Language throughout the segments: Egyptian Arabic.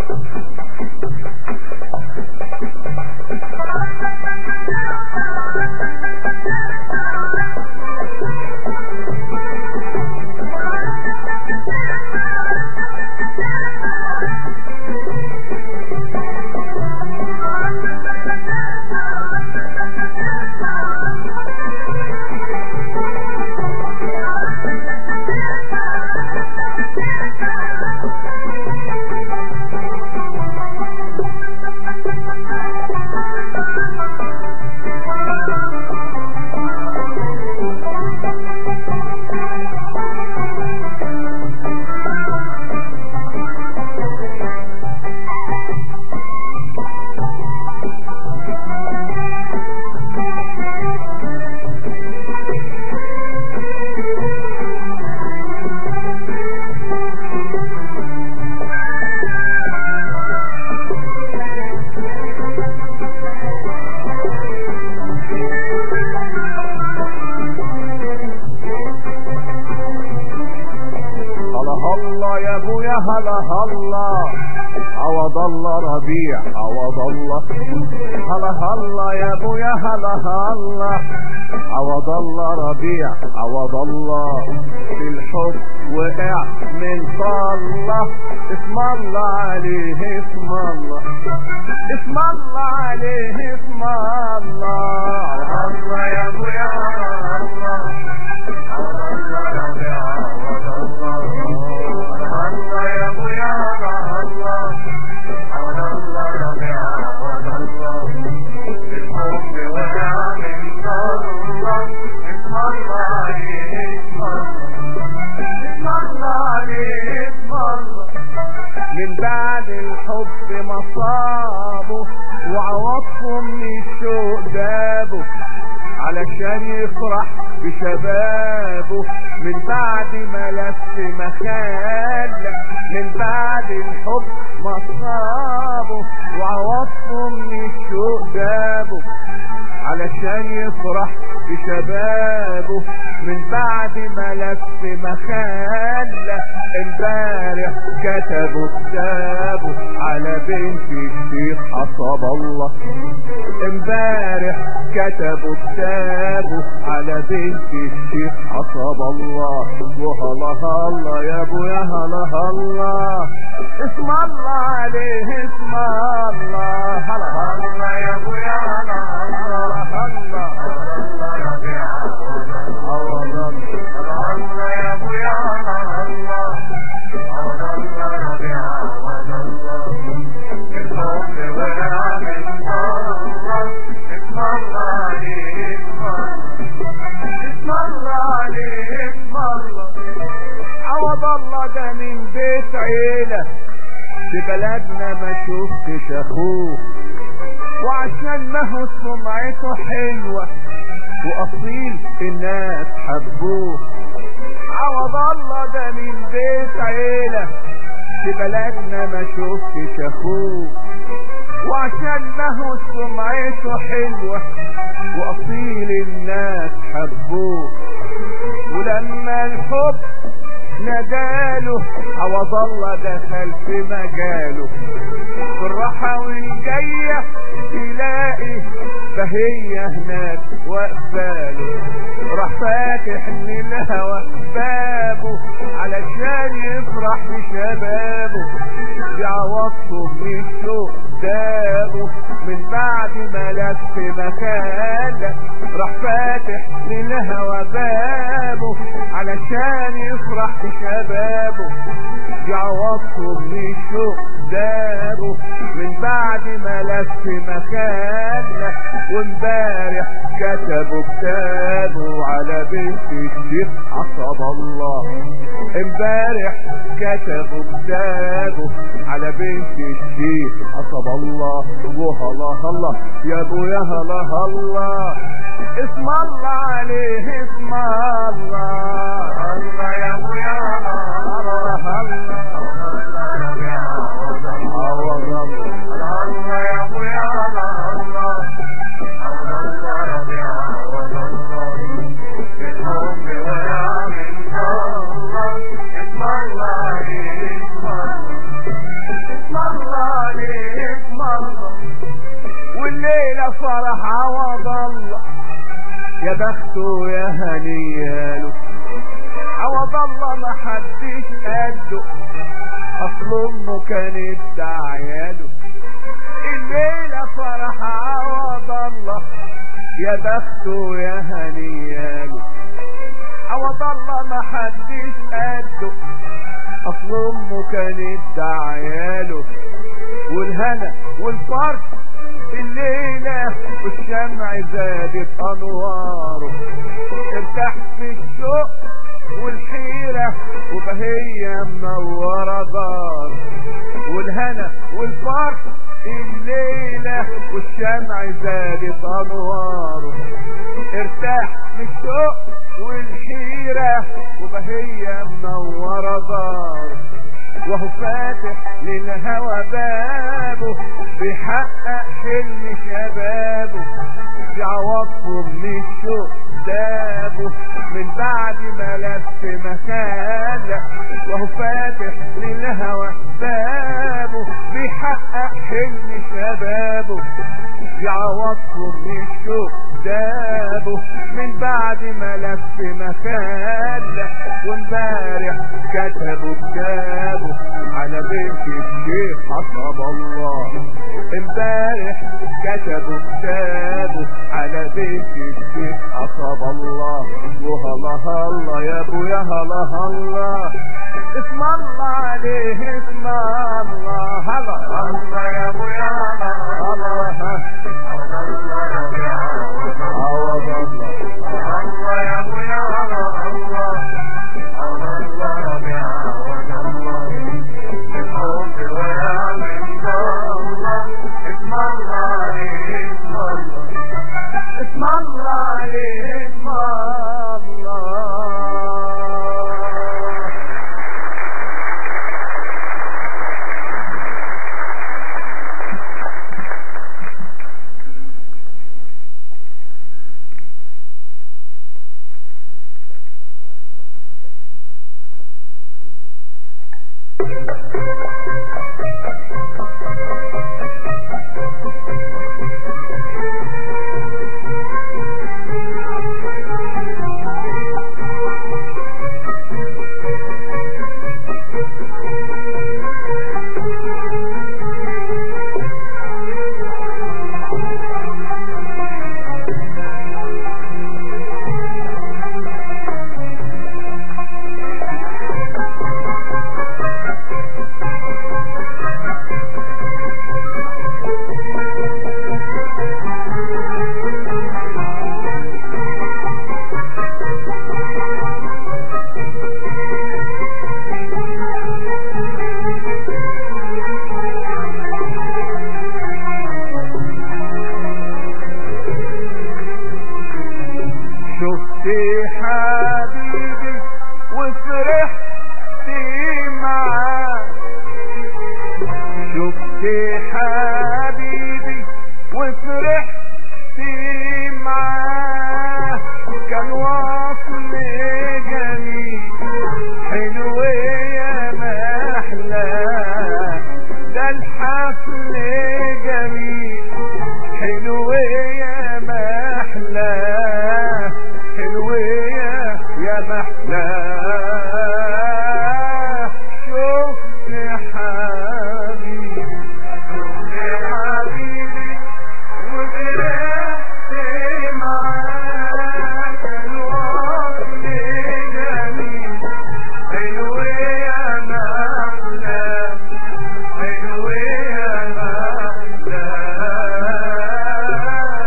هلا هلا يا ابويا هلا هلا عوض الله ربيع عوض الله هلا هلا يا ابويا هلا هلا عوض الله ربيع عوض الله في الحب وقع من صلى اسم الله عليه اسم الله اسم الله عليه اسم الله الله يا ابويا الله الله ربيع عوض الله الله يا ابويا الله الله ربيع عوض الله الحب وقع من صلى اسم الله عليه اسم الله اسم الله عليه اسم الله من بعد الحب مصابه وعوضهم من الشوق دابه علشان يفرح بشبابه من بعد ما لف مخال من بعد الحب مصابه وعوضهم من الشوق دابه علشان يفرح بشبابه من بعد ما لف مخالة امبارح كتبوا كتابه على بنت الشيخ حصب الله امبارح كتبوا كتابه على بنت الشيخ حصب الله وهلا هلا يا ابويا هلا هلا اسم الله عليه اسم الله هلا هلا يا ابويا هلا هلا هلا هلا ربيع هلا هلا يا ابويا هلا هلا هلا ربيع هلا الحب وقع من صلى اسم الله عليه اسم الله اسم الله عليه اسم الله عوض الله ده من بيت عيلة في بلدنا ما شفتش اخوه وعشان ما هو سمعته حلوة واصيل الناس حبوه عوض الله ده من بيت عيلة في بلدنا ما شفتش اخوه وعشان ما هو سمعته حلوة واصيل الناس حبوه ولما الحب نداله عوض الله دخل في مجاله في الراحة والجاية تلاقي فهي هناك واقفاله راح فاتح للهوى بابه علشان يفرح بشبابه يعوضكم من الشوق دابه من بعد ما لف مكانه راح فاتح للهوى بابه علشان يفرح بشبابه يعوضكم من الشوق دابه من بعد ما لف مكانه وامبارح كتبوا كتابه على بنت الشيخ عصب الله امبارح كتبوا كتابه على بنت الشيخ عصب الله وهلا هلا يا ابويا هلا هلا اسم الله عليه اسم الله الله يا ابويا هلا هلا الله يا ابويا هلا هلا اسم الله الليلة فرح عوض الله يا بخته يا هنياله عوض الله ما حدش قده اصل امه كانت دعياله الليلة فرح عوض الله يا بخته يا هنياله عوض الله ما حدش قده اصل امه كانت دعياله والهنا والفرح الليلة والشمع زادت انواره ارتاح في الشوق والحيرة وبهية منورة دار والهنا والفرح الليلة والشمع زادت انواره ارتاح من الشوق والحيرة وبهية منورة دار وهو فاتح للهوى بابه بيحقق حلم شبابه يعوضه من الشوق دابه من بعد ما لف مكانه وهو فاتح للهوى بابه بيحقق حلم شبابه يعوضه من الشوق دابه من بعد ما لف مكانه وامبارح كتبوا كتابه على بنت الشيخ حسب الله امبارح كتبوا كتابه على بنت الشيخ حسب الله وهلا هلا يا ابويا هلا هلا اسم الله عليه اسم الله هلا هلا يا ابويا هلا هلا عوض الله الله يا ابويا الله الله الله يا عوض الله الحب ويا من الله اسم الله عليه اسم الله اسم الله عليه اسم الله شفت حبيبي وفرحت معاه شفت حبيبي وفرحت معاه كان وصل جميل حلو يا محلاه ده الحفل جميل حلو يا محلاه حلو يا يا محلاه شفت حبيبي شفت حبيبي وفرحت معاك الوصل جميل حلو يا محلى حلو يا محلى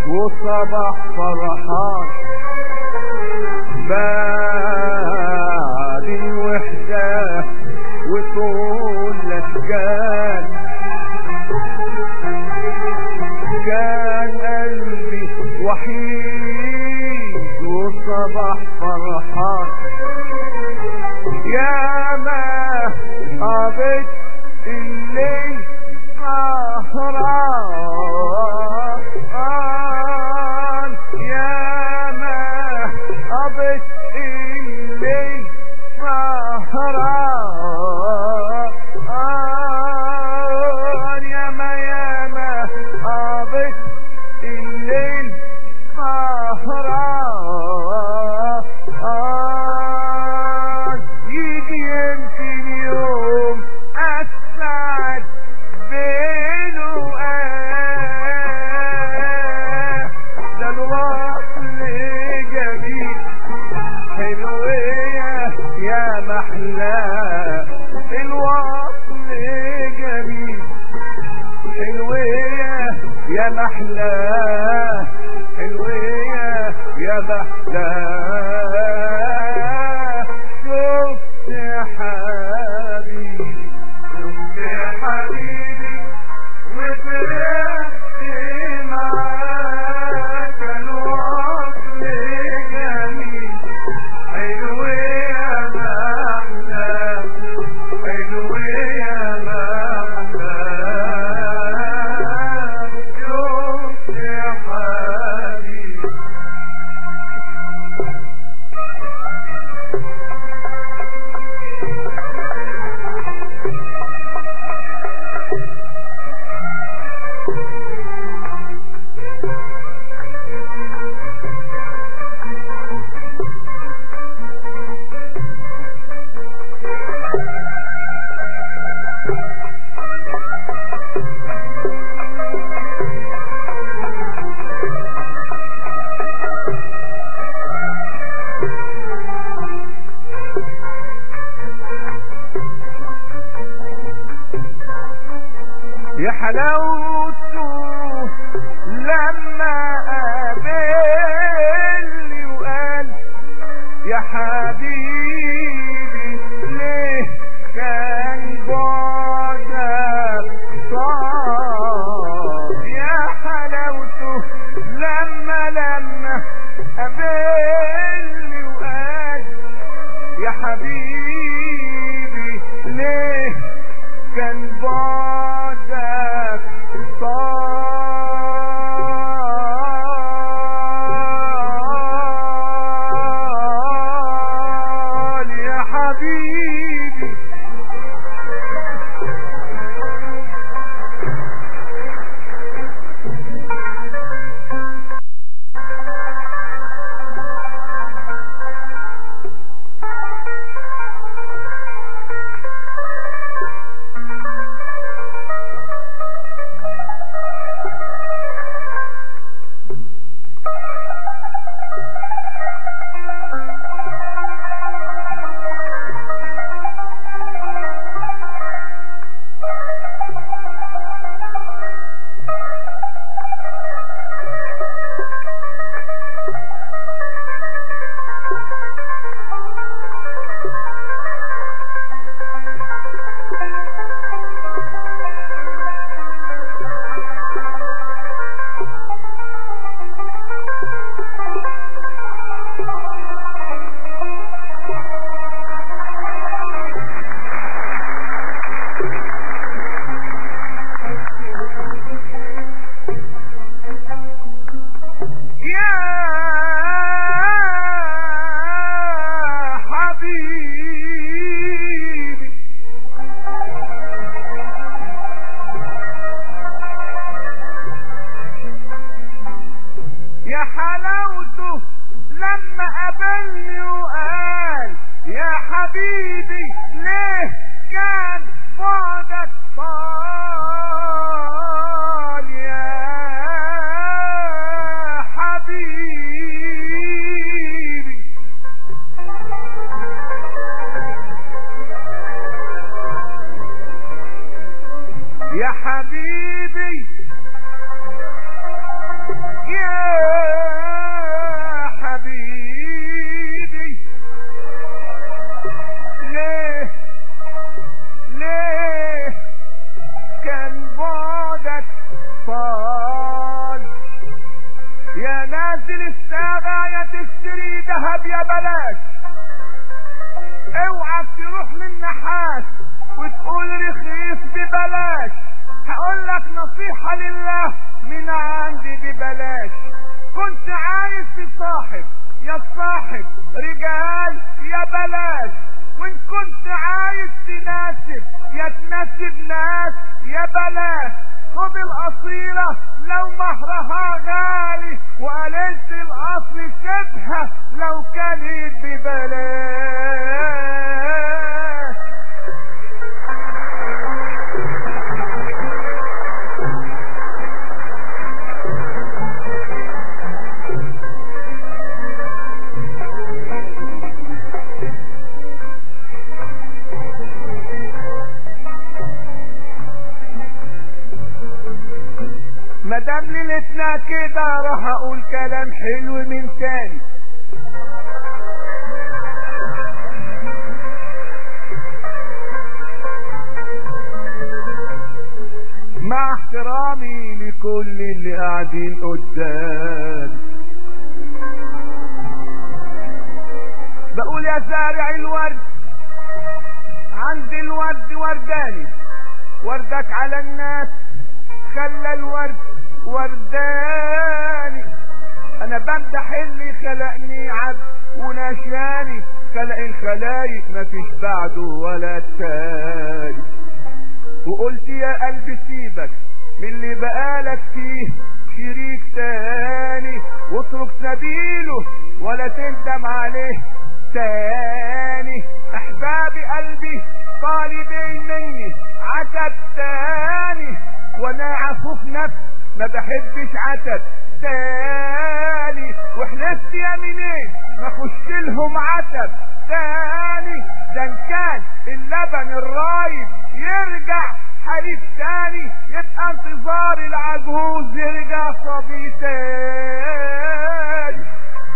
وصباح فرحان بعد الوحدة وطول الأشكال كان قلبي وحيد وصباح فرحان يا ما قابت الليل سهران يا ما قابت الليل سهران يا ما يا ما قابت الليل سهران يجي يمكن يوم أسعد بينه آه ده الوصل جميل حلوية يا محلى الوصل جميل حلوية يا محلى حلوية يا محلى شفت حبيبي شفت حبيبي وفرحت معاك الوصل جميل حلو يا محلى حلو يا محلى شفت حبيبي يا حلاوته لما قابلني وقال يا حبيبي ليه كان بعدك صعب يا حلاوته لما لما قابلني وقال يا حبيبي ليه كان بعدك طال يا حبيبي يا حبيبي يا حلاوته لما قابلني وقال يا حبيبي ليه كان بعدك طال يا حبيبي يا حبيبي يا حبيبي ليه ليه كان بعدك طال يا نازل الساعة يا تشتري ذهب يا بلاش اوعى تروح للنحاس وتقول رخيص ببلاش هقول لك نصيحة لله من عندي ببلاش كنت عايز تصاحب يا تصاحب رجال يا بلاش وان كنت عايز تناسب يا تناسب ناس يا بلاش خد الاصيلة لو مهرها غالي وقللت الاصل شبهة لو كانت ببلاش مدام ليلتنا كده راح اقول كلام حلو من تاني مع احترامي لكل اللي قاعدين قدام بقول يا زارع الورد عند الورد ورداني وردك على الناس خلى الورد ورداني انا بمدح اللي خلقني عبد ونشاني خلق الخلايق مفيش بعده ولا تاني وقلت يا قلبي سيبك من اللي بقالك فيه شريك تاني واترك سبيله ولا تندم عليه تاني احبابي قلبي طالبين مني عتب تاني وانا عفوف نفس ما بحبش عتب تاني وحلفت يمينين ما اخش لهم عتب تاني ده إن كان اللبن الرايب يرجع حليب تاني يبقى انتظار العجوز يرجع صبي تاني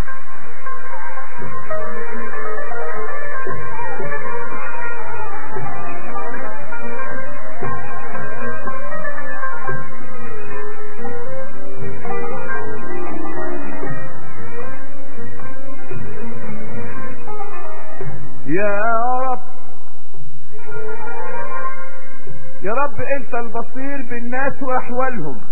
يا رب يا رب انت البصير بالناس واحوالهم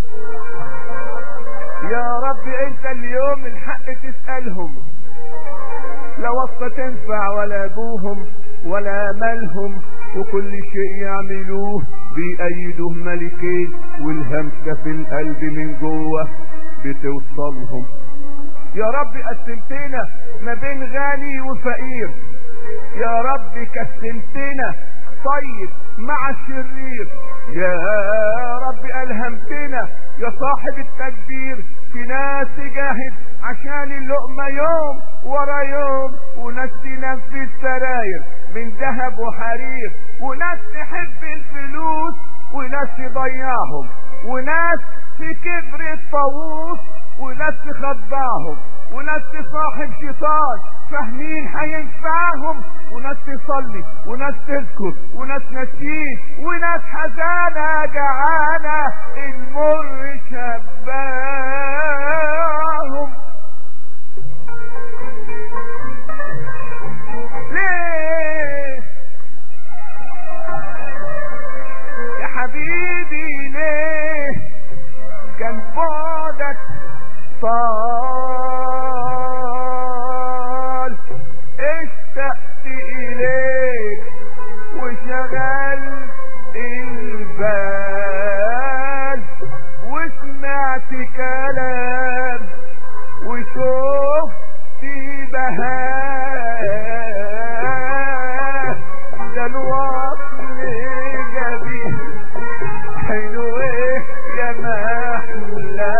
يا رب انت اليوم الحق تسألهم لا وصفة تنفع ولا ابوهم ولا مالهم وكل شيء يعملوه بيأيدوه ملكين والهمسة في القلب من جوه بتوصلهم يا رب قسمتنا ما بين غني وفقير يا رب كسمتنا طيب مع الشرير يا رب ألهمتنا يا صاحب التدبير في ناس تجاهد عشان اللقمة يوم ورا يوم وناس تنام في السراير من ذهب وحرير وناس تحب الفلوس وناس تضيعهم وناس في كبر الطاووس وناس تخدعهم وناس تصاحب شيطان فاهمين هينفعهم وناس تصلي وناس تذكر وناس ناسيين وناس حزانة جعانة المر شباهم ليه يا حبيبي ليه كان بعدك طال اشتقت اليك وشغلت البال وسمعت كلام وشفت بهاء ده الوصل جميل حلو يا محلى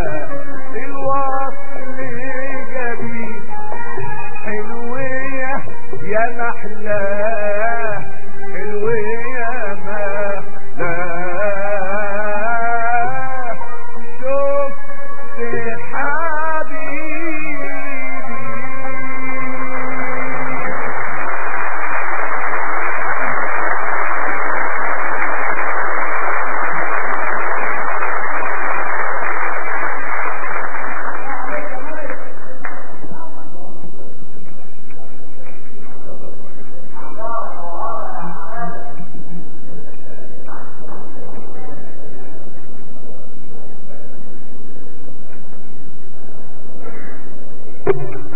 الوصل جميل حلو يا محلى حلو يا محلى شفت Thank you.